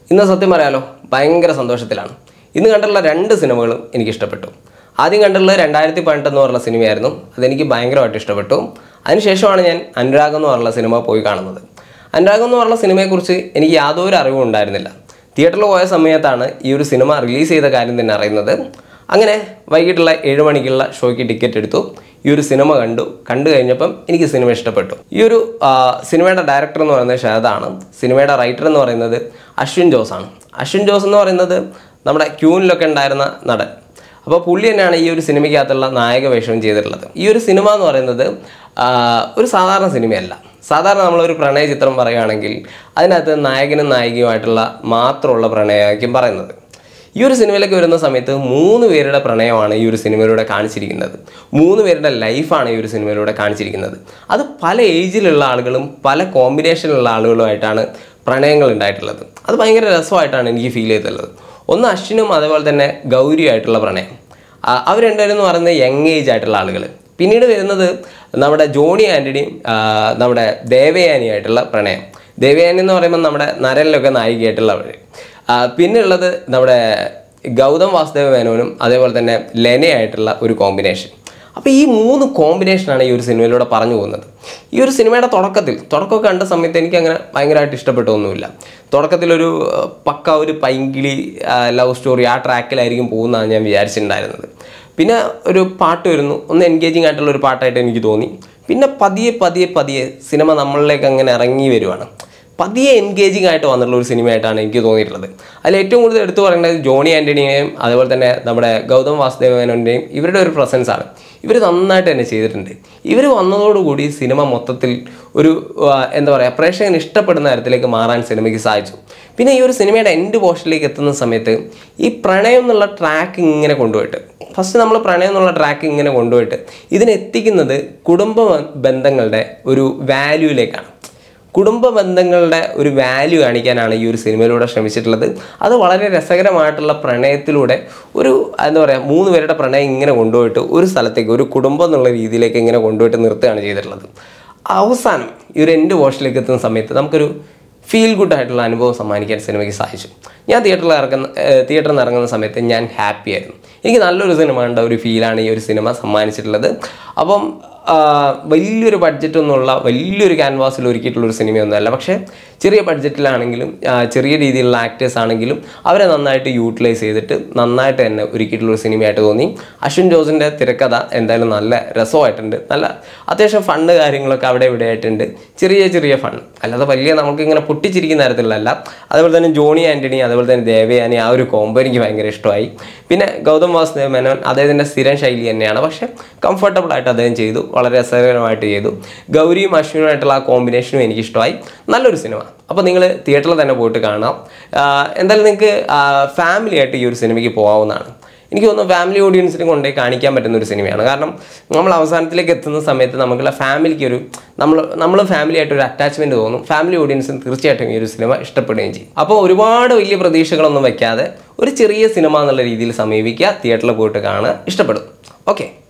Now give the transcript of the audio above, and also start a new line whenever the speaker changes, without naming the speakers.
ഇന്ന് സത്യം പറയാലോ ഭയങ്കര സന്തോഷത്തിലാണ് ഇന്ന് കണ്ടുള്ള രണ്ട് സിനിമകളും എനിക്ക് ഇഷ്ടപ്പെട്ടു ആദ്യം കണ്ടുള്ളത് രണ്ടായിരത്തി പതിനെട്ട് എന്ന് പറഞ്ഞ സിനിമയായിരുന്നു അതെനിക്ക് ഭയങ്കരമായിട്ട് ഇഷ്ടപ്പെട്ടു അതിനുശേഷമാണ് ഞാൻ അനുരാഗ് എന്ന് പറഞ്ഞ സിനിമ പോയി കാണുന്നത് അനുരാഗ് എന്ന് പറഞ്ഞ സിനിമയെക്കുറിച്ച് എനിക്ക് യാതൊരു അറിവും ഉണ്ടായിരുന്നില്ല തിയേറ്ററിൽ പോയ സമയത്താണ് ഈ ഒരു സിനിമ റിലീസ് ചെയ്ത കാര്യം തന്നെ അറിയുന്നത് അങ്ങനെ വൈകിട്ടുള്ള ഏഴ് മണിക്കുള്ള ഷോയ്ക്ക് ടിക്കറ്റ് എടുത്തു ഈ ഒരു സിനിമ കണ്ടു കണ്ടു കഴിഞ്ഞപ്പം എനിക്ക് സിനിമ ഇഷ്ടപ്പെട്ടു ഈ ഒരു ആ, സിനിമയുടെ ഡയറക്ടർ എന്ന് പറയുന്നത് ഷഹദാണ് സിനിമയുടെ റൈറ്റർ എന്ന് പറയുന്നത് അശ്വിൻ ജോസ് ആണ് അശ്വിൻ ജോസ് എന്ന് പറയുന്നത് നമ്മുടെ ക്യൂനിലൊക്കെ ഉണ്ടായിരുന്ന നടൻ അപ്പോൾ പുള്ളി തന്നെയാണ് ഈ ഒരു സിനിമയ്ക്കകത്തുള്ള നായക വേഷം ചെയ്തിട്ടുള്ളത് ഈ ഒരു സിനിമ എന്ന് പറയുന്നത് ആ, ഒരു സാധാരണ സിനിമയല്ല സാധാരണ നമ്മളൊരു പ്രണയ ചിത്രം പറയുകയാണെങ്കിൽ അതിനകത്ത് നായകനും നായികയുമായിട്ടുള്ള മാത്രമുള്ള പ്രണയമായിരിക്കും പറയുന്നത് ഈ ഒരു സിനിമയിലേക്ക് വരുന്ന സമയത്ത് മൂന്ന് പേരുടെ പ്രണയമാണ് ഈ ഒരു സിനിമയിലൂടെ കാണിച്ചിരിക്കുന്നത് മൂന്ന് പേരുടെ ലൈഫാണ് ഈ ഒരു സിനിമയിലൂടെ കാണിച്ചിരിക്കുന്നത് അത് പല ഏജിലുള്ള ആളുകളും പല കോമ്പിനേഷനിലുള്ള ആളുകളുമായിട്ടാണ് പ്രണയങ്ങൾ ഉണ്ടായിട്ടുള്ളത് അത് ഭയങ്കര രസമായിട്ടാണ് എനിക്ക് ഫീൽ ചെയ്തിട്ടുള്ളത് ഒന്ന് അശ്വിനും അതേപോലെ തന്നെ ഗൗരിയുമായിട്ടുള്ള പ്രണയം ആ, അവർ രണ്ടുപേരും എന്ന് പറയുന്നത് യങ് ഏജ് ആയിട്ടുള്ള ആളുകൾ പിന്നീട് വരുന്നത് നമ്മുടെ ജോണി ആൻ്റണിയും ആ, നമ്മുടെ ദേവയാനിയായിട്ടുള്ള പ്രണയം ദേവയാനി എന്ന് പറയുമ്പോൾ നമ്മുടെ നരനിലൊക്കെ നായികയായിട്ടുള്ളവർ പിന്നെ ഉള്ളത് നമ്മുടെ ഗൗതം വാസുദേവ മേനോനും അതേപോലെ തന്നെ ലെനയായിട്ടുള്ള ഒരു കോമ്പിനേഷൻ അപ്പോൾ ഈ മൂന്ന് കോമ്പിനേഷനാണ് ഈ ഒരു സിനിമയിലൂടെ പറഞ്ഞു പോകുന്നത് ഈ ഒരു സിനിമയുടെ തുടക്കത്തിൽ തുടക്കമൊക്കെ കണ്ട സമയത്ത് എനിക്ക് അങ്ങനെ ഭയങ്കരമായിട്ട് ഇഷ്ടപ്പെട്ടൊന്നുമില്ല തുടക്കത്തിലൊരു ആ, പക്ക ഒരു പൈങ്കിളി ലവ് സ്റ്റോറി ആ ട്രാക്കിലായിരിക്കും പോകുന്നതാണ് ഞാൻ വിചാരിച്ചിട്ടുണ്ടായിരുന്നത് പിന്നെ ഒരു പാട്ട് വരുന്നു ഒന്ന് എൻഗേജിങ് ആയിട്ടുള്ള ഒരു പാട്ടായിട്ട് എനിക്ക് തോന്നി പിന്നെ പതിയെ പതിയെ പതിയെ സിനിമ നമ്മളിലേക്ക് അങ്ങനെ ഇറങ്ങി വരുവാണ് പതിയെ എൻഗേജിങ് ആയിട്ട് വന്നിട്ടുള്ള ഒരു സിനിമയായിട്ടാണ് എനിക്ക് തോന്നിയിട്ടുള്ളത് അതിൽ ഏറ്റവും കൂടുതൽ എടുത്തു പറയേണ്ടത് ജോണി ആൻ്റണിയെയും അതേപോലെ തന്നെ നമ്മുടെ ഗൗതം വാസുദേവ മേനോൻ്റെയും ഇവരുടെ ഒരു പ്രസൻസ് ആണ് ഇവർ നന്നായിട്ട് തന്നെ ചെയ്തിട്ടുണ്ട് ഇവർ വന്നതോടുകൂടി സിനിമ മൊത്തത്തിൽ ഒരു ആ, എന്താ പറയുക പ്രേക്ഷകന് ഇഷ്ടപ്പെടുന്ന തരത്തിലേക്ക് മാറാൻ സിനിമയ്ക്ക് സാധിച്ചു പിന്നെ ഈ ഒരു സിനിമയുടെ എൻഡ് പോർഷനിലേക്ക് എത്തുന്ന സമയത്ത് ഈ പ്രണയം എന്നുള്ള ട്രാക്ക് ഇങ്ങനെ കൊണ്ടുപോയിട്ട് ഫസ്റ്റ് നമ്മൾ പ്രണയം എന്നുള്ള ട്രാക്ക് ഇങ്ങനെ കൊണ്ടുപോയിട്ട് ഇതിനെത്തിക്കുന്നത് കുടുംബ ബന്ധങ്ങളുടെ ഒരു വാല്യൂയിലേക്കാണ് കുടുംബ ബന്ധങ്ങളുടെ ഒരു വാല്യൂ കാണിക്കാനാണ് ഈ ഒരു സിനിമയിലൂടെ ശ്രമിച്ചിട്ടുള്ളത് അത് വളരെ രസകരമായിട്ടുള്ള പ്രണയത്തിലൂടെ ഒരു എന്താ പറയുക മൂന്ന് പേരുടെ പ്രണയം ഇങ്ങനെ കൊണ്ടുപോയിട്ട് ഒരു സ്ഥലത്തേക്ക് ഒരു കുടുംബം എന്നുള്ള രീതിയിലേക്ക് ഇങ്ങനെ കൊണ്ടുപോയിട്ട് നിർത്തുകയാണ് ചെയ്തിട്ടുള്ളത് അവസാനം ഈ ഒരു എൻ്റെ പോർഷനിലേക്ക് എത്തുന്ന സമയത്ത് നമുക്കൊരു ഫീൽ ഗുഡ് ആയിട്ടുള്ള അനുഭവം സമ്മാനിക്കാൻ സിനിമയ്ക്ക് സാധിച്ചു ഞാൻ തിയേറ്ററിൽ ഇറങ്ങുന്ന തിയേറ്ററിൽ നിന്ന് ഇറങ്ങുന്ന സമയത്ത് ഞാൻ ഹാപ്പി ആയിരുന്നു എനിക്ക് നല്ലൊരു സിനിമ കണ്ട ഒരു ഫീലാണ് ഈ ഒരു സിനിമ സമ്മാനിച്ചിട്ടുള്ളത് അപ്പം ആ, വലിയൊരു ബഡ്ജറ്റൊന്നുമുള്ള വലിയൊരു ക്യാൻവാസിൽ ഒരുക്കിയിട്ടുള്ള ഒരു സിനിമയൊന്നുമല്ല പക്ഷേ ചെറിയ ബഡ്ജറ്റിലാണെങ്കിലും ആ, ചെറിയ രീതിയിലുള്ള ആക്ടേഴ്സ് ആണെങ്കിലും അവരെ നന്നായിട്ട് യൂട്ടിലൈസ് ചെയ്തിട്ട് നന്നായിട്ട് തന്നെ ഒരുക്കിയിട്ടുള്ള ഒരു സിനിമയായിട്ട് തോന്നി അശ്വിൻ ജോസിൻ്റെ തിരക്കഥ എന്തായാലും നല്ല രസമായിട്ടുണ്ട് നല്ല അത്യാവശ്യം ഫണ്ട് കാര്യങ്ങളൊക്കെ അവിടെ ഇവിടെ ആയിട്ടുണ്ട് ചെറിയ ചെറിയ ഫണ്ട് അല്ലാതെ വലിയ നമുക്ക് ഇങ്ങനെ പൊട്ടിച്ചിരിക്കുന്ന തരത്തിലല്ല അതേപോലെ തന്നെ ജോണി ആൻ്റണി അതേപോലെ തന്നെ ദേവയാനി ആ ഒരു കോംബോ എനിക്ക് ഭയങ്കര ഇഷ്ടമായി പിന്നെ ഗൗതം വാസുദേവ് മേനോൻ അദ്ദേഹത്തിൻ്റെ സ്ഥിരം ശൈലി തന്നെയാണ് പക്ഷേ കംഫർട്ടബിൾ ആയിട്ട് അദ്ദേഹം ചെയ്തു വളരെ രസകരമായിട്ട് ചെയ്തു ഗൗരിയും അശ്വിനുമായിട്ടുള്ള ആ കോമ്പിനേഷനും എനിക്ക് ഇഷ്ടമായി നല്ലൊരു സിനിമ അപ്പോൾ നിങ്ങൾ തിയേറ്ററിൽ തന്നെ പോയിട്ട് കാണാം ആഹ് എന്തായാലും നിങ്ങൾക്ക് ഫാമിലി ആയിട്ട് ഈ ഒരു സിനിമയ്ക്ക് പോകാവുന്നതാണ് എനിക്ക് തോന്നുന്നു ഫാമിലി ഓഡിയൻസിനെ കൊണ്ടുപോയി കാണിക്കാൻ പറ്റുന്ന ഒരു സിനിമയാണ് കാരണം നമ്മൾ അവസാനത്തിലേക്ക് എത്തുന്ന സമയത്ത് നമുക്കുള്ള ഫാമിലിക്ക് ഒരു നമ്മൾ നമ്മൾ ഫാമിലി ആയിട്ട് ഒരു അറ്റാച്ച്മെൻറ്റ് തോന്നും ഫാമിലി ഓഡിയൻസിന് തീർച്ചയായിട്ടും ഈ ഒരു സിനിമ ഇഷ്ടപ്പെടുകയും ചെയ്യും അപ്പോൾ ഒരുപാട് വലിയ പ്രതീക്ഷകളൊന്നും വെക്കാതെ ഒരു ചെറിയ സിനിമ എന്നുള്ള രീതിയിൽ സമീപിക്കുക തിയേറ്ററിൽ പോയിട്ട് കാണുക ഇഷ്ടപ്പെടും ഓക്കെ